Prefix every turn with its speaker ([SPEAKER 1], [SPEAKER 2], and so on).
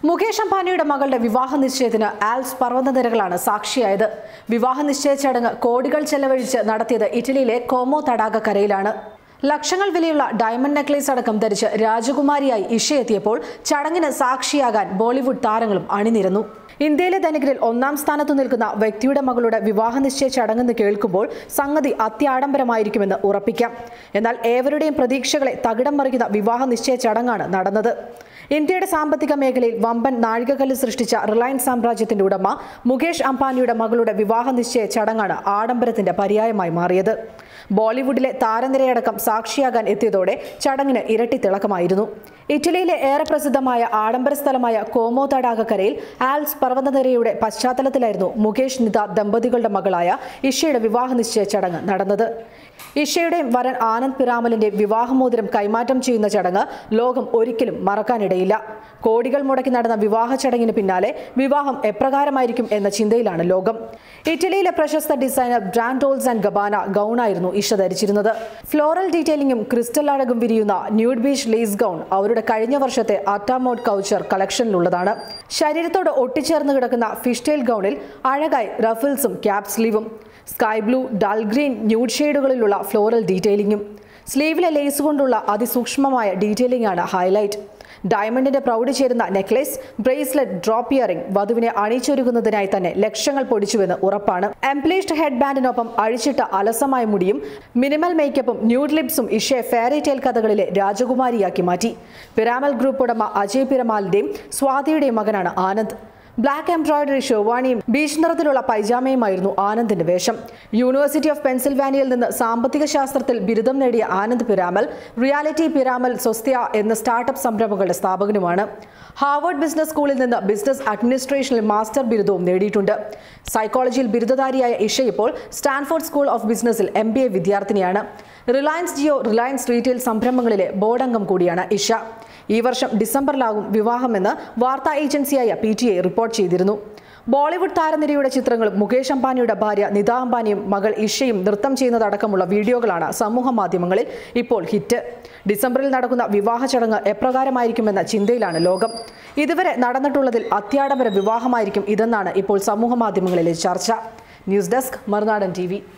[SPEAKER 1] മുകേഷ് അംബാനിയുടെ മകളുടെ വിവാഹ നിശ്ചയത്തിന് ആൽസ് പർവ്വതനിരകളാണ് സാക്ഷിയായത് വിവാഹ നിശ്ചയ ചടങ്ങ് കോടികൾ ചെലവഴിച്ച് നടത്തിയത് ഇറ്റലിയിലെ കോമോ തടാക കരയിലാണ് ലക്ഷങ്ങൾ വിലയുള്ള ഡയമണ്ട് നെക്ലേസ് അടക്കം ധരിച്ച് രാജകുമാരിയായി ഇഷയെത്തിയപ്പോൾ ചടങ്ങിന് സാക്ഷിയാകാൻ ബോളിവുഡ് താരങ്ങളും അണിനിരന്നു ഇന്ത്യയിലെ ധനികരിൽ ഒന്നാം സ്ഥാനത്തു നിൽക്കുന്ന വ്യക്തിയുടെ മകളുടെ വിവാഹ നിശ്ചയ ചടങ്ങെന്ന് കേൾക്കുമ്പോൾ സംഗതി അത്യാഡംബരമായിരിക്കുമെന്ന് ഉറപ്പിക്കാം എന്നാൽ ഏവരുടെയും പ്രതീക്ഷകളെ തകിടം മറിക്കുന്ന വിവാഹ നിശ്ചയ ചടങ്ങാണ് നടന്നത് ഇന്ത്യയുടെ സാമ്പത്തിക മേഖലയിൽ വമ്പൻ നാഴികക്കല്ല് സൃഷ്ടിച്ച റിലയൻസ് സാമ്രാജ്യത്തിന്റെ ഉടമ മുകേഷ് അംബാനിയുടെ മകളുടെ വിവാഹ നിശ്ചയ ചടങ്ങാണ് ആഡംബരത്തിന്റെ പര്യായമായി മാറിയത് ബോളിവുഡിലെ താരനിരയടക്കം സാക്ഷിയാകാൻ എത്തിയതോടെ ചടങ്ങിന് ഇരട്ടി തിളക്കമായിരുന്നു ഇറ്റലിയിലെ ഏറെ പ്രസിദ്ധമായ ആഡംബര സ്ഥലമായ കോമോ തടാകക്കരയിൽ ആൽസ് പർവ്വതനിരയുടെ പശ്ചാത്തലത്തിലായിരുന്നു മുകേഷ് നിത ദമ്പതികളുടെ മകളായ ഇഷയുടെ വിവാഹ നിശ്ചയ ചടങ്ങ് നടന്നത് ഇഷയുടെയും വരൻ ആനന്ദ് പിറാമലിന്റെ വിവാഹമോതിരം കൈമാറ്റം ചെയ്യുന്ന ചടങ്ങ് ലോകം ഒരിക്കലും മറക്കാനിടയില്ല കോടികൾ മുടക്കി നടന്ന വിവാഹ ചടങ്ങിന് പിന്നാലെ വിവാഹം എപ്രകാരമായിരിക്കും എന്ന ചിന്തയിലാണ് ലോകം ഇറ്റലിയിലെ പ്രശസ്ത ഡിസൈനർ ബ്രാൻഡോൾസ് ആൻഡ് ഗബാന ഗൗണായിരുന്നു ഇഷ ധരിച്ചിരുന്നത് ഫ്ലോറൽ ഡീറ്റെയിലിംഗും ക്രിസ്റ്റൽ അഴകും വിരിയുന്ന ന്യൂഡ് ബീച്ച് ലേസ് ഗൗൺ അവരുടെ കഴിഞ്ഞ വർഷത്തെ അറ്റാമോഡ് കൗച്ചർ കളക്ഷനിലുള്ളതാണ് ശരീരത്തോട് ഒട്ടിച്ചേർന്ന് കിടക്കുന്ന ഫിഷ്ടെയിൽ ഗൗണിൽ അഴകായി റഫിൾസും ക്യാപ് സ്ലീവും sky blue dull green nude ഷെയ്ഡുകളിലുള്ള ഫ്ലോറൽ ഡീറ്റെയിലിംഗും സ്ലീവിലെ ലേസ് കൊണ്ടുള്ള അതിസൂക്ഷ്മമായ ഡീറ്റെയിലിംഗ് ആണ് ഹൈലൈറ്റ് ഡയമണ്ടിന്റെ പ്രൗഢി ചേരുന്ന നെക്ലേസ് ബ്രേസ്ലെറ്റ് ഡ്രോപ്പ് ഇയറിംഗ് വധുവിനെ അണിച്ചൊരുക്കുന്നതിനായി തന്നെ ലക്ഷങ്ങൾ പൊടിച്ചുവെന്ന് ഉറപ്പാണ് എംപ്ലീഷ്ഡ് ഹെഡ് ബാൻഡിനൊപ്പം അഴിച്ചിട്ട അലസമായ മുടിയും മിനിമൽ മേക്കപ്പും ന്യൂഡ് ലിപ്സും ഇഷയെ ഫെയറി ടെയിൽ കഥകളിലെ രാജകുമാരിയാക്കി മാറ്റി പിരാമൽ ഗ്രൂപ്പ് ഉടമ അജയ് പിരമാലിന്റെയും സ്വാതിയുടെയും മകനാണ് ആനന്ദ് ബ്ലാക്ക് എംബ്രോയിഡറി ഷെർവാണിയും ബീച്ച് നിറത്തിലുള്ള പൈജാമയുമായിരുന്നു ആനന്ദിന്റെ വേഷം യൂണിവേഴ്സിറ്റി ഓഫ് പെൻസിൽവാനിയയിൽ നിന്ന് സാമ്പത്തിക ശാസ്ത്രത്തിൽ ബിരുദം നേടിയ ആനന്ദ് പിരാമൽ റിയാലിറ്റി പിരാമൽ സൊസ്ത്യ എന്ന സ്റ്റാർട്ടപ്പ് സംരംഭങ്ങളുടെ സ്ഥാപകനുമാണ് ഹാർവേഡ് ബിസിനസ് സ്കൂളിൽ നിന്ന് ബിസിനസ് അഡ്മിനിസ്ട്രേഷനിൽ മാസ്റ്റർ ബിരുദവും നേടിയിട്ടുണ്ട് സൈക്കോളജിയിൽ ബിരുദധാരിയായ ഇഷ ഇപ്പോൾ സ്റ്റാൻഫോർഡ് സ്കൂൾ ഓഫ് ബിസിനസ്സിൽ എം ബി എ വിദ്യാർത്ഥിനിയാണ് റിലയൻസ് ജിയോ റിലയൻസ് റീറ്റെയിൽ സംരംഭങ്ങളിലെ ബോർഡ് അംഗം കൂടിയാണ് ഇഷ ഈ വർഷം ഡിസംബറിലാകും വിവാഹമെന്ന് വാർത്താ ഏജൻസിയായ പി ടി ഐ റിപ്പോർട്ട് ചെയ്തിരുന്നു ബോളിവുഡ് താരനിരയുടെ ചിത്രങ്ങളും മുകേഷ് അംബാനിയുടെ ഭാര്യ നിത അംബാനിയും മകൾ ഇഷയും നൃത്തം ചെയ്യുന്നതടക്കമുള്ള വീഡിയോകളാണ് സമൂഹ മാധ്യമങ്ങളിൽ ഇപ്പോൾ ഹിറ്റ് ഡിസംബറിൽ നടക്കുന്ന വിവാഹ ചടങ്ങ് എപ്രകാരമായിരിക്കുമെന്ന ചിന്തയിലാണ് ലോകം ഇതുവരെ നടന്നിട്ടുള്ളതിൽ അത്യാഡംബര വിവാഹമായിരിക്കും ഇതെന്നാണ് ഇപ്പോൾ സമൂഹ മാധ്യമങ്ങളിലെ ചർച്ച ന്യൂസ് ഡെസ്ക് മറുനാടൻ ടി